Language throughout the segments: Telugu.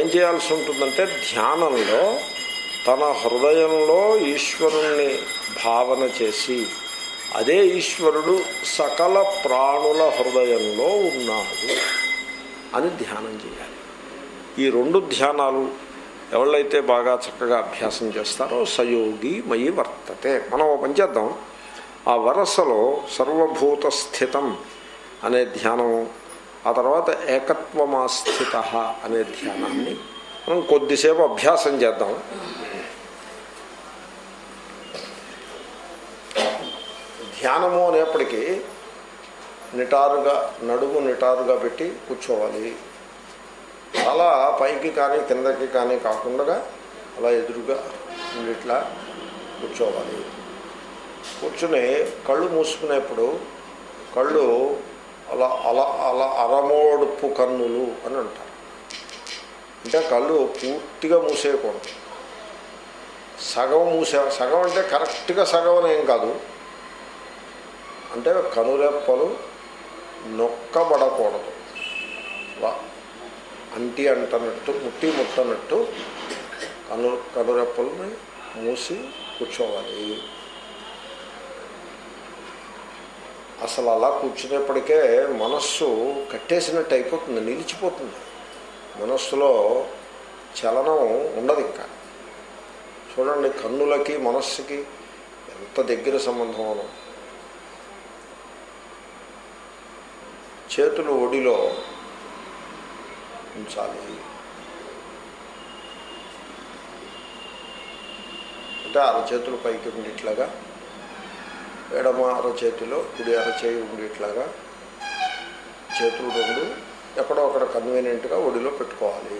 ఏం చేయాల్సి ఉంటుందంటే ధ్యానంలో తన హృదయంలో ఈశ్వరుణ్ణి భావన చేసి అదే ఈశ్వరుడు సకల ప్రాణుల హృదయంలో ఉన్నాడు అని ధ్యానం చేయాలి ఈ రెండు ధ్యానాలు ఎవళ్ళైతే బాగా చక్కగా అభ్యాసం చేస్తారో సయోగి మయి వర్తతే మనం ఓ పని చేద్దాం ఆ వరసలో సర్వభూత స్థితం అనే ధ్యానం ఆ తర్వాత ఏకత్వమాస్థిత అనే ధ్యానాన్ని మనం కొద్దిసేపు అభ్యాసం చేద్దాం ధ్యానము అనేప్పటికీ నిటారుగా నడుము నిటారుగా పెట్టి కూర్చోవాలి చాలా పైకి కానీ కిందకి కానీ కాకుండా అలా ఎదురుగా ఇట్లా కూర్చోవాలి కూర్చుని కళ్ళు మూసుకునేప్పుడు కళ్ళు అలా అలా అలా అరమోడుపు కన్నులు అని అంటారు అంటే కళ్ళు పూర్తిగా మూసేయకూడదు సగం మూసే సగం అంటే కరెక్ట్గా సగం అని ఏం కాదు అంటే కనురెప్పలు నొక్కబడకూడదు అలా అంటి అంటనట్టు ముట్టి ముట్టనట్టు కను కనురెప్పల్ని మూసి కూర్చోవాలి అసలు అలా కూర్చునేప్పటికే మనస్సు కట్టేసినట్టు అయిపోతుంది నిలిచిపోతుంది మనస్సులో చలనం ఉండదు ఇంకా చూడండి కన్నులకి మనస్సుకి ఎంత దగ్గర సంబంధం అను చేతులు ఒడిలో ఉంచాలి అంటే అరచేతులు పైకి ఉండేట్లాగా ఎడమ అరచేతిలో కుడి అరచేయి ఉండేట్లాగా చేతులు రెండు ఎక్కడో అక్కడ కన్వీనియంట్గా ఒడిలో పెట్టుకోవాలి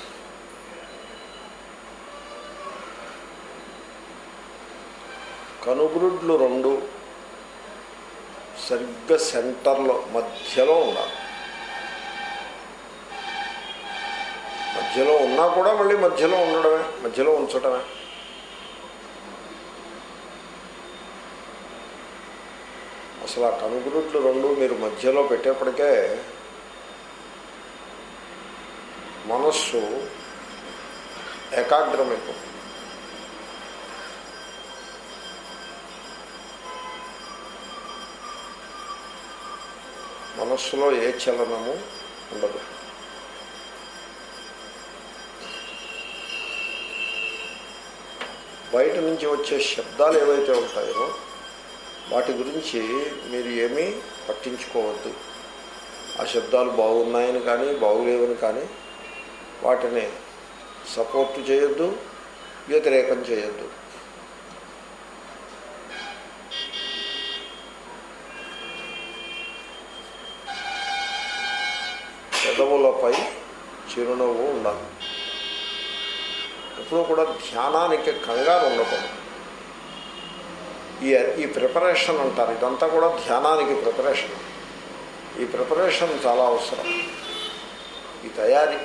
కనుగురుడ్లు రెండు సరిగ్గా సెంటర్లో మధ్యలో ఉండాలి మధ్యలో ఉన్నా కూడా మళ్ళీ మధ్యలో ఉండడమే మధ్యలో ఉంచడమే అసలు ఆ కనుగురుట్లు రెండు మీరు మధ్యలో పెట్టేప్పటికే మనస్సు ఏకాగ్రమైపోతుంది మనస్సులో ఏ చలనము ఉండదు బయట నుంచి వచ్చే శబ్దాలు ఏవైతే ఉంటాయో వాటి గురించి మీరు ఏమీ పట్టించుకోవద్దు ఆ శబ్దాలు బాగున్నాయని కానీ బాగులేవని కానీ వాటిని సపోర్ట్ చేయొద్దు వ్యతిరేకం చేయొద్దు పెదవులపై చిరునవ్వు ఉండాలి ఎప్పుడూ కూడా ధ్యానానికి కంగారు ఉండకూడదు ఈ ఈ ప్రిపరేషన్ అంటారు ఇదంతా కూడా ధ్యానానికి ప్రిపరేషన్ ఈ ప్రిపరేషన్ చాలా అవసరం ఈ తయారీ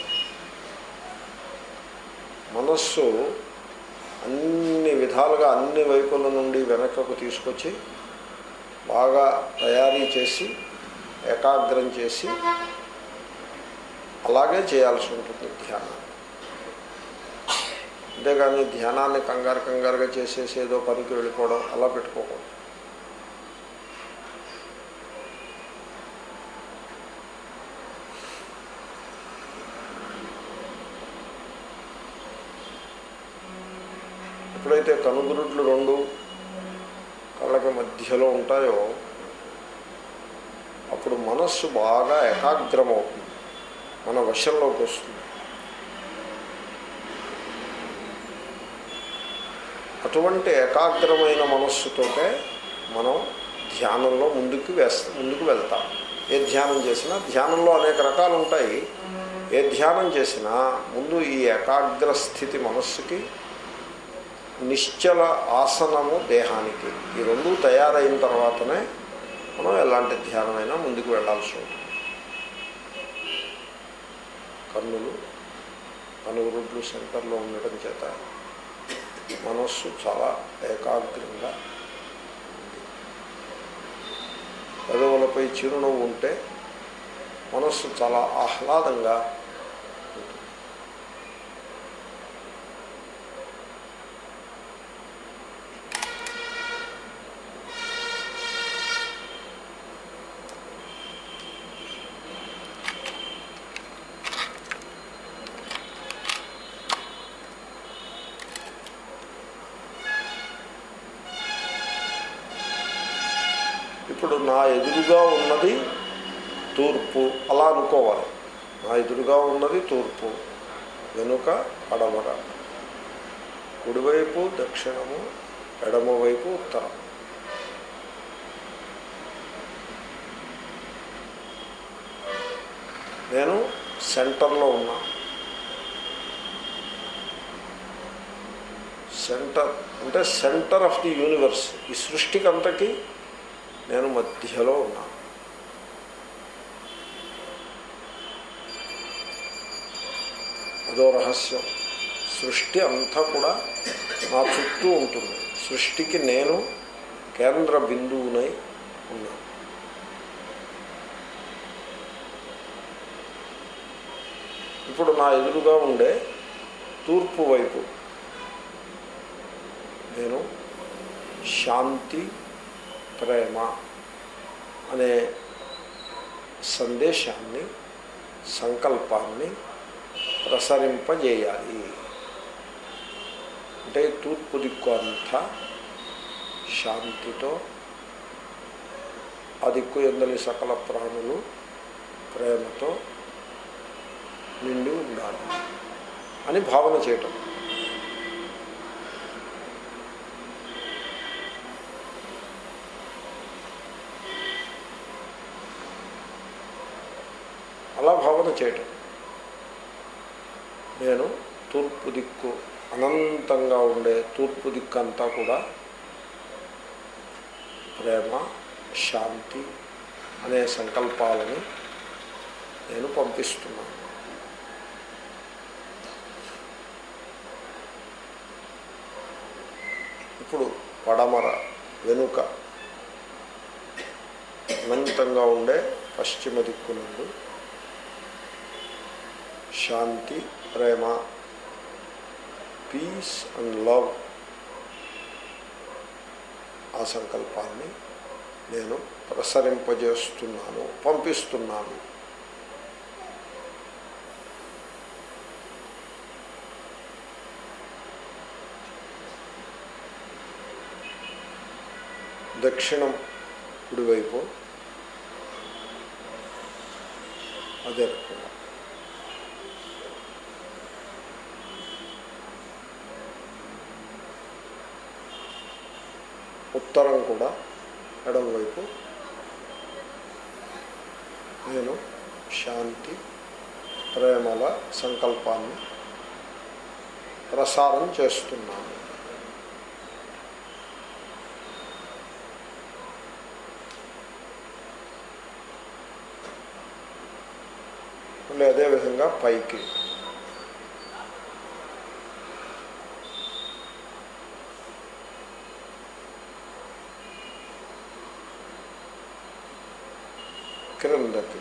మనస్సు అన్ని విధాలుగా అన్ని వైపుల నుండి వెనకకు తీసుకొచ్చి బాగా తయారీ చేసి ఏకాగ్రం చేసి అలాగే చేయాల్సి ఉంటుంది ధ్యానం అంతేగాని ధ్యానాన్ని కంగారు కంగారుగా చేసేసి ఏదో పనికి వెళ్ళిపోవడం అలా పెట్టుకోకూడదు ఎప్పుడైతే కనుగురుట్లు రెండు కళ్ళకి మధ్యలో ఉంటాయో అప్పుడు మనస్సు బాగా ఏకాగ్రమవుతుంది మన వశంలోకి వస్తుంది అటువంటి ఏకాగ్రమైన మనస్సుతోటే మనం ధ్యానంలో ముందుకు వేస్తా ముందుకు వెళ్తాం ఏ ధ్యానం చేసినా ధ్యానంలో అనేక రకాలు ఉంటాయి ఏ ధ్యానం చేసినా ముందు ఈ ఏకాగ్ర స్థితి మనస్సుకి నిశ్చల ఆసనము దేహానికి ఈ రెండు తయారైన తర్వాతనే మనం ఎలాంటి ధ్యానమైనా ముందుకు వెళ్లాల్సి ఉంటుంది కన్నులు కనుగురుడ్లు సెంటర్లో ఉండటం చేత మనస్సు చాలా ఏకాగ్రంగా ఉంది పెదవులపై చిరునవ్వు ఉంటే మనస్సు చాలా ఆహ్లాదంగా ఉంటుంది ఇప్పుడు నా ఎదురుగా ఉన్నది తూర్పు అలా అనుకోవాలి నా ఎదురుగా ఉన్నది తూర్పు వెనుక పడమర కుడివైపు దక్షిణము ఎడమవైపు ఉత్తరం నేను సెంటర్లో ఉన్నా సెంటర్ అంటే సెంటర్ ఆఫ్ ది యూనివర్స్ ఈ సృష్టికి అంతకి నేను మధ్యలో ఉన్నా అదో రహస్యం సృష్టి అంతా కూడా నా చుట్టూ ఉంటుంది సృష్టికి నేను కేంద్ర బిందువునై ఉన్నాను ఇప్పుడు నా ఎదురుగా ఉండే తూర్పు వైపు నేను శాంతి ప్రేమ అనే సందేశాన్ని సంకల్పాన్ని ప్రసరింపజేయాలి అంటే తూర్పు దిక్కు అంతా శాంతితో ఆ దిక్కు ఎందలి సకల ప్రాణులు ప్రేమతో నిండి ఉండాలి అని భావన చేయటం అలా భావన చేయటం నేను తూర్పు దిక్కు అనంతంగా ఉండే తూర్పు దిక్కు అంతా కూడా ప్రేమ శాంతి అనే సంకల్పాలని నేను పంపిస్తున్నాను ఇప్పుడు పడమర వెనుక అనంతంగా ఉండే పశ్చిమ దిక్కు నుండి శాంతి ప్రేమ పీస్ అండ్ లవ్ ఆ సంకల్పాన్ని నేను ప్రసరింపజేస్తున్నాను పంపిస్తున్నాను దక్షిణం కుడివైపు అదే రకంగా ఉత్తరం కూడా ఎడమవైపు నేను శాంతి ప్రేమల సంకల్పాన్ని ప్రసారం చేస్తున్నాను మళ్ళీ అదేవిధంగా పైకి క్రిందకి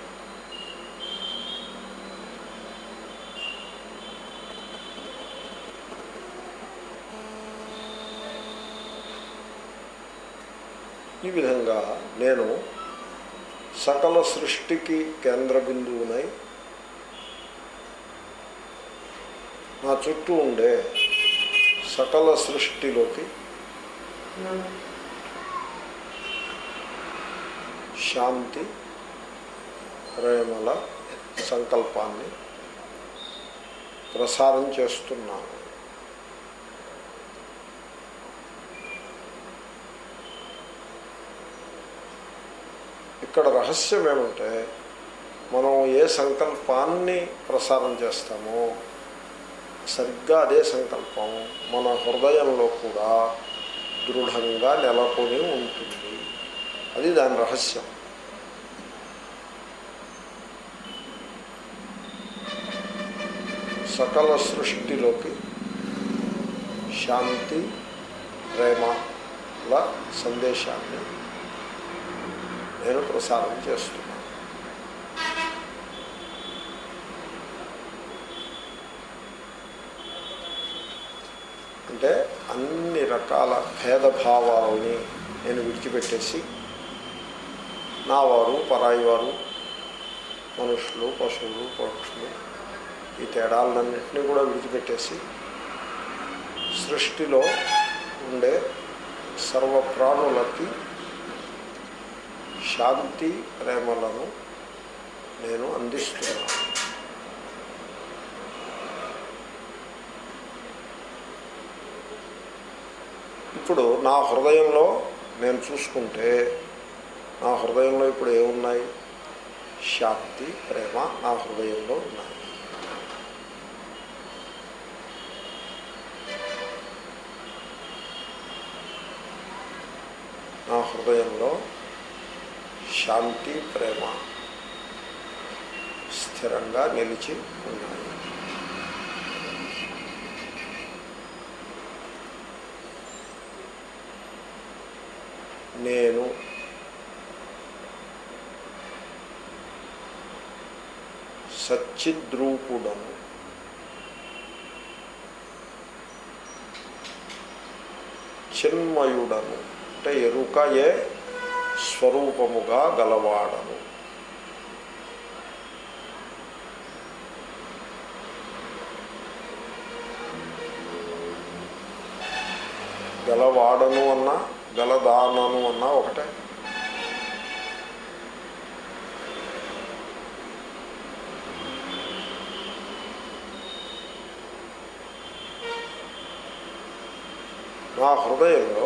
ఈ విధంగా నేను సకల సృష్టికి కేంద్ర బిందువునై నా చుట్టూ ఉండే సకల సృష్టిలోకి శాంతి ప్రేమల సంకల్పాన్ని ప్రసారం చేస్తున్నాను ఇక్కడ రహస్యం ఏమంటే మనం ఏ సంకల్పాన్ని ప్రసారం చేస్తామో సరిగ్గా అదే సంకల్పం మన హృదయంలో కూడా దృఢంగా నెలకొని ఉంటుంది అది దాని రహస్యం సకల సృష్టిలోకి శాంతి ప్రేమల సందేశాన్ని నేను ప్రసారం చేస్తున్నాను అంటే అన్ని రకాల భేదభావాలని నేను విడిచిపెట్టేసి నా వారు పరాయి వారు మనుషులు పశువులు పక్షులు ఈ తేడాలన్నింటినీ కూడా విడిచిపెట్టేసి సృష్టిలో ఉండే సర్వ ప్రాణులకి శాంతి ప్రేమలను నేను అందిస్తున్నాను ఇప్పుడు నా హృదయంలో నేను చూసుకుంటే నా హృదయంలో ఇప్పుడు ఏమున్నాయి శాంతి ప్రేమ నా హృదయంలో ఉన్నాయి నా హృదయంలో శాంతి ప్రేమ స్థిరంగా నిలిచి ఉన్నాయి నేను సచ్చిద్రూపుడను చిన్మయుడను అంటే ఎరుకయే స్వరూపముగా గలవాడను గలవాడను అన్నా గలదానను అన్నా ఒకటే నా హృదయంలో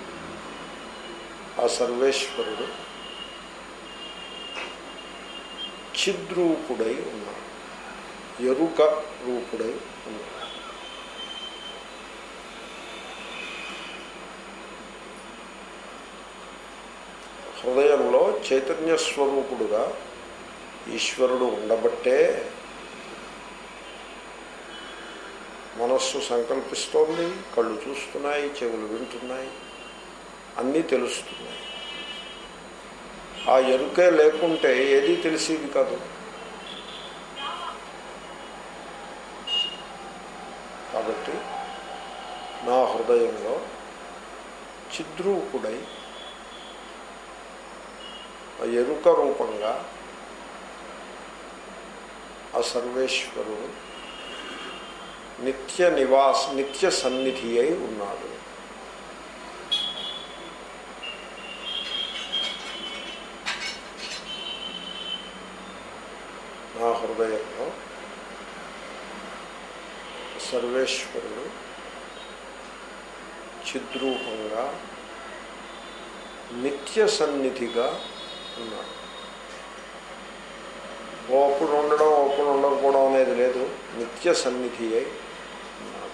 ఆ సర్వేశ్వరుడు చిద్రూపుడై ఉన్నాడు ఎరుక రూపుడై ఉన్నాడు హృదయంలో చైతన్య స్వరూపుడుగా ఈశ్వరుడు ఉండబట్టే మనస్సు సంకల్పిస్తోంది కళ్ళు చూస్తున్నాయి చెవులు వింటున్నాయి అన్నీ తెలుస్తున్నాయి ఆ ఎరుకే లేకుంటే ఏదీ తెలిసేది కాదు కాబట్టి నా హృదయంలో చిద్రూపుడై ఆ ఎరుక రూపంగా ఆ సర్వేశ్వరుడు నిత్య నివాస్ నిత్య సన్నిధి అయి ఉన్నాడు నా హృదయంలో సర్వేశ్వరుడు చిద్రూపంగా నిత్య సన్నిధిగా ఉన్నాడు ఓపుడు ఉండడం ఓపుడు ఉండకపోవడం అనేది లేదు నిత్య సన్నిధి అయి ఉన్నాడు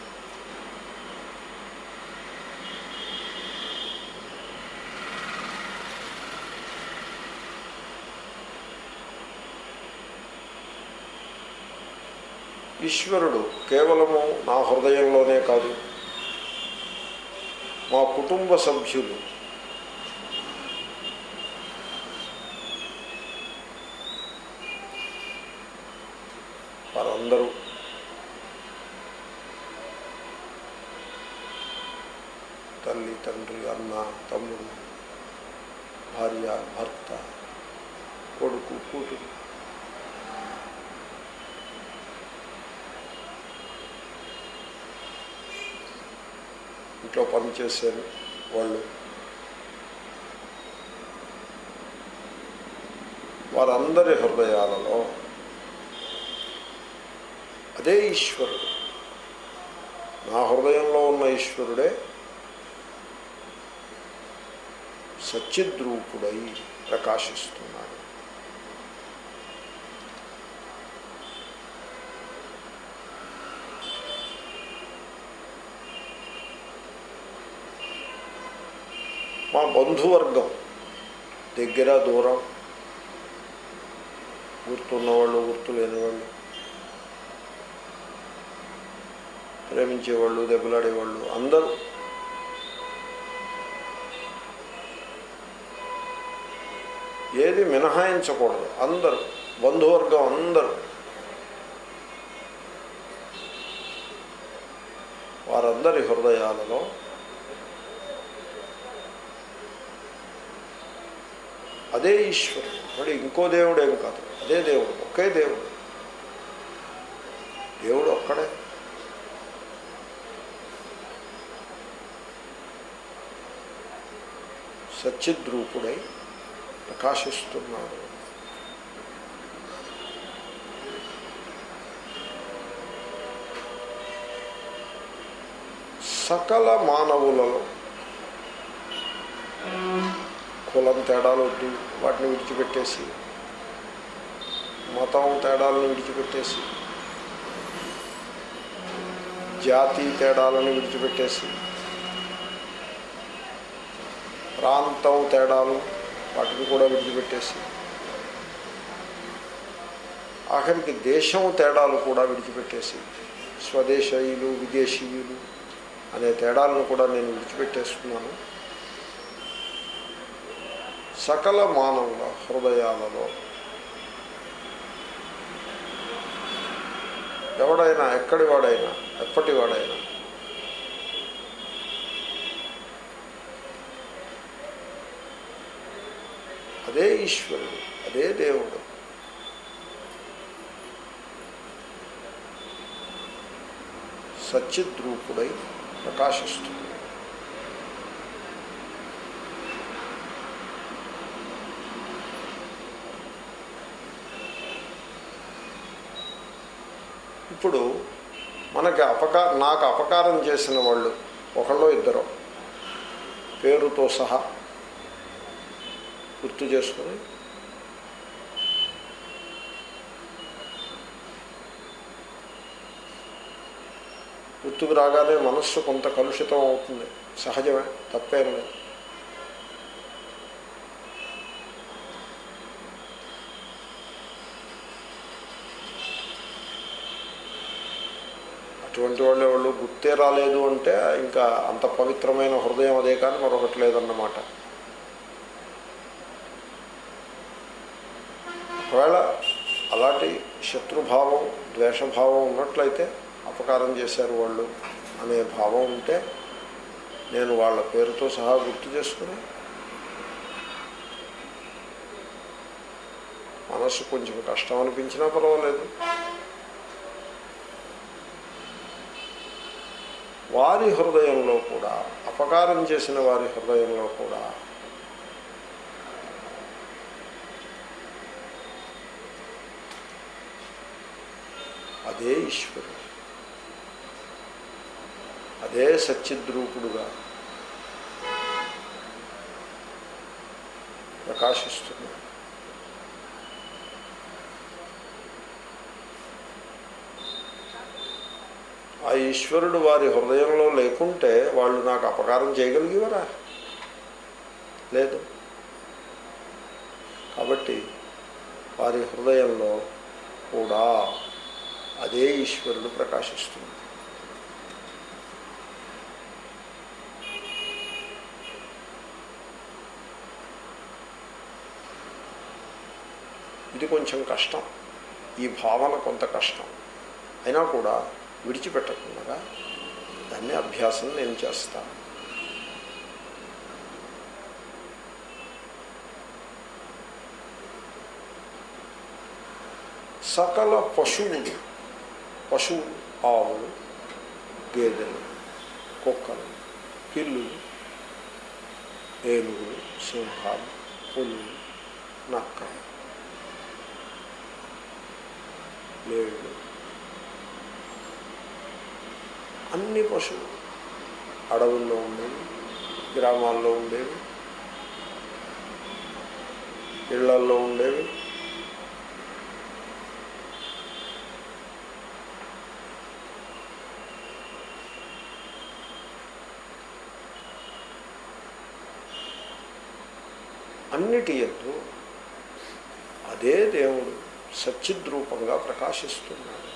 ఈశ్వరుడు కేవలము నా హృదయంలోనే కాదు మా కుటుంబ సభ్యులు వారందరూ తల్లి తండ్రి అన్న తమ్ముడు భార్య భర్త కొడుకు కూతురు ఇంట్లో పనిచేసే వాళ్ళు వారందరి హృదయాలలో అదే ఈశ్వరుడు నా హృదయంలో ఉన్న ఈశ్వరుడే సచ్చిద్రూపుడై ప్రకాశిస్తున్నాడు మా బంధువర్గం దగ్గర దూరం గుర్తున్నవాళ్ళు గుర్తు లేనివాళ్ళు ప్రేమించేవాళ్ళు దెబ్బలాడేవాళ్ళు అందరూ ఏది మినహాయించకూడదు అందరూ బంధువర్గం అందరూ వారందరి హృదయాలలో అదే ఈశ్వరుడు మరి ఇంకో దేవుడేం కాదు అదే దేవుడు ఒకే దేవుడు దేవుడు ఒక్కడే సచ్చిద్రూపుడై ప్రకాశిస్తున్నాడు సకల మానవులలో కులం తేడాలు వద్దు వాటిని విడిచిపెట్టేసి మతం తేడాలను విడిచిపెట్టేసి జాతి తేడాలను విడిచిపెట్టేసి ప్రాంతం తేడాలు వాటిని కూడా విడిచిపెట్టేసి ఆఖరికి దేశం తేడాలు కూడా విడిచిపెట్టేసి స్వదేశీయులు విదేశీయులు అనే తేడాలను కూడా నేను విడిచిపెట్టేస్తున్నాను సకల మానవుల హృదయాలలో ఎవడైనా ఎక్కడి వాడైనా ఎప్పటి వాడైనా అదే ఈశ్వరుడు అదే దేవుడు సచ్చిద్రూపుడై ప్రకాశిస్తుంది ఇప్పుడు మనకి అపకార నాకు అపకారం చేసిన వాళ్ళు ఒకళ్ళో ఇద్దరు పేరుతో సహా గుర్తు చేసుకొని గుర్తుకు రాగానే మనస్సు కొంత కలుషితం అవుతుంది సహజమే తప్పేం లేదు అటువంటి వాళ్ళు ఎవరు గుర్తే రాలేదు అంటే ఇంకా అంత పవిత్రమైన హృదయం అదే కానీ మరొకటి లేదన్నమాట ఒకవేళ అలాంటి శత్రుభావం ద్వేషభావం ఉన్నట్లయితే అపకారం చేశారు వాళ్ళు అనే భావం ఉంటే నేను వాళ్ళ పేరుతో సహా గుర్తు చేసుకుని మనస్సు కొంచెం కష్టం అనిపించినా పర్వాలేదు వారి హృదయంలో కూడా అపకారం చేసిన వారి హృదయంలో కూడా అదే ఈశ్వరుడు అదే సచ్చిద్రూపుడుగా ప్రకాశిస్తున్నాడు ఆ ఈశ్వరుడు వారి హృదయంలో లేకుంటే వాళ్ళు నాకు అపకారం చేయగలిగేవారా లేదు కాబట్టి వారి హృదయంలో కూడా అదే ఈశ్వరుడు ప్రకాశిస్తుంది ఇది కొంచెం కష్టం ఈ భావన కొంత కష్టం అయినా కూడా విడిచిపెట్టకుండా దాన్ని అభ్యాసం నేను చేస్తాను సకల పశువులు పశువులు ఆవులు గేదెలు కుక్కలు పిల్లులు ఏనుగులు సింహాలు పులులు నక్కలు లేళ్ళు అన్ని పశువులు అడవుల్లో ఉండేవి గ్రామాల్లో ఉండేవి ఇళ్లల్లో ఉండేవి అన్నిటి ఎందు అదే దేవుడు సచ్చిద్రూపంగా ప్రకాశిస్తున్నాడు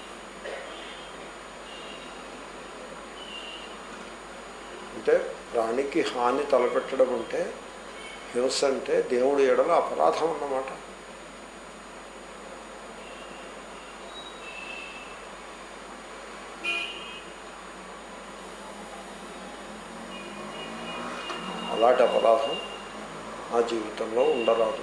అంటే ప్రాణికి హాని తలపెట్టడం అంటే హింస అంటే దేవుడి ఎడల అపరాధం అన్నమాట అలాంటి అపరాధం నా జీవితంలో ఉండరాదు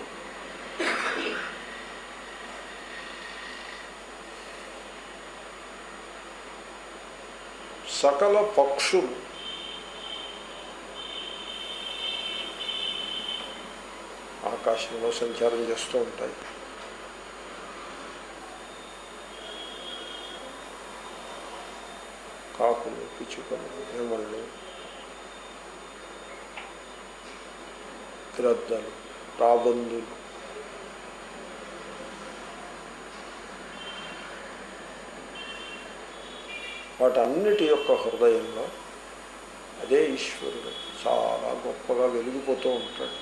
సకల పక్షులు ఆకాశంలో సంచారం చేస్తూ ఉంటాయి కాకులు పిచ్చుకలు నెమళ్ళు గ్రద్దలు రాబందులు వాటన్నిటి యొక్క హృదయంలో అదే ఈశ్వరుడు చాలా గొప్పగా వెలిగిపోతూ ఉంటాడు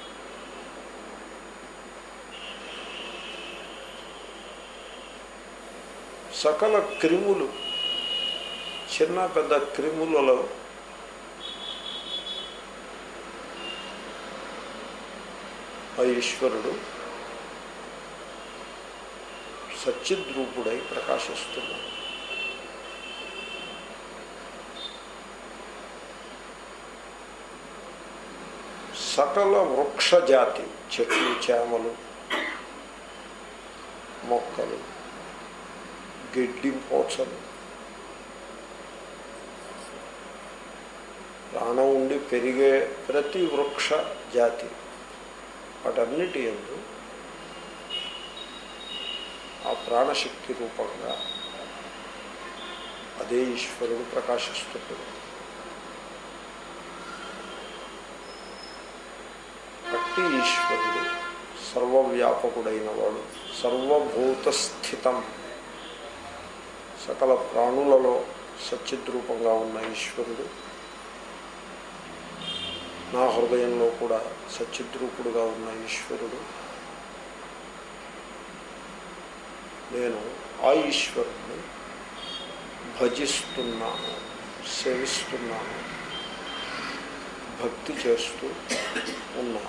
సకల క్రిములు చిన్న పెద్ద క్రిములలో ఆ ఈశ్వరుడు సచ్చిద్రూపుడై ప్రకాశిస్తున్నాడు సకల వృక్ష జాతి చెట్లు చేమలు మొక్కలు గడ్డి పోచలు ప్రాణం ఉండి పెరిగే ప్రతి వృక్ష జాతి వాటన్నిటి ఎందు ఆ ప్రాణశక్తి రూపంగా అదే ఈశ్వరుడు ప్రకాశిస్తుంటాడు అట్టి ఈశ్వరుడు సర్వవ్యాపకుడైన వాడు సర్వభూత స్థితం సకల ప్రాణులలో సచ్చిద్రూపంగా ఉన్న ఈశ్వరుడు నా హృదయంలో కూడా సచ్చిద్రూపుడుగా ఉన్న ఈశ్వరుడు నేను ఆ ఈశ్వరుణ్ణి భజిస్తున్నాను సేవిస్తున్నాను భక్తి చేస్తూ ఉన్నాను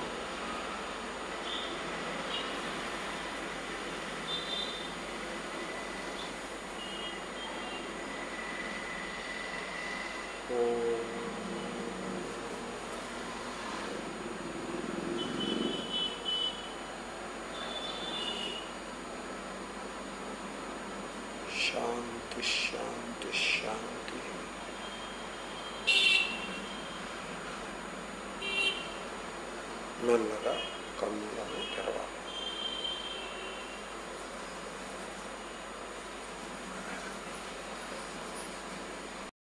శాంతి శాంతి శాంతి మెల్లగా కన్నులను తెరవాలి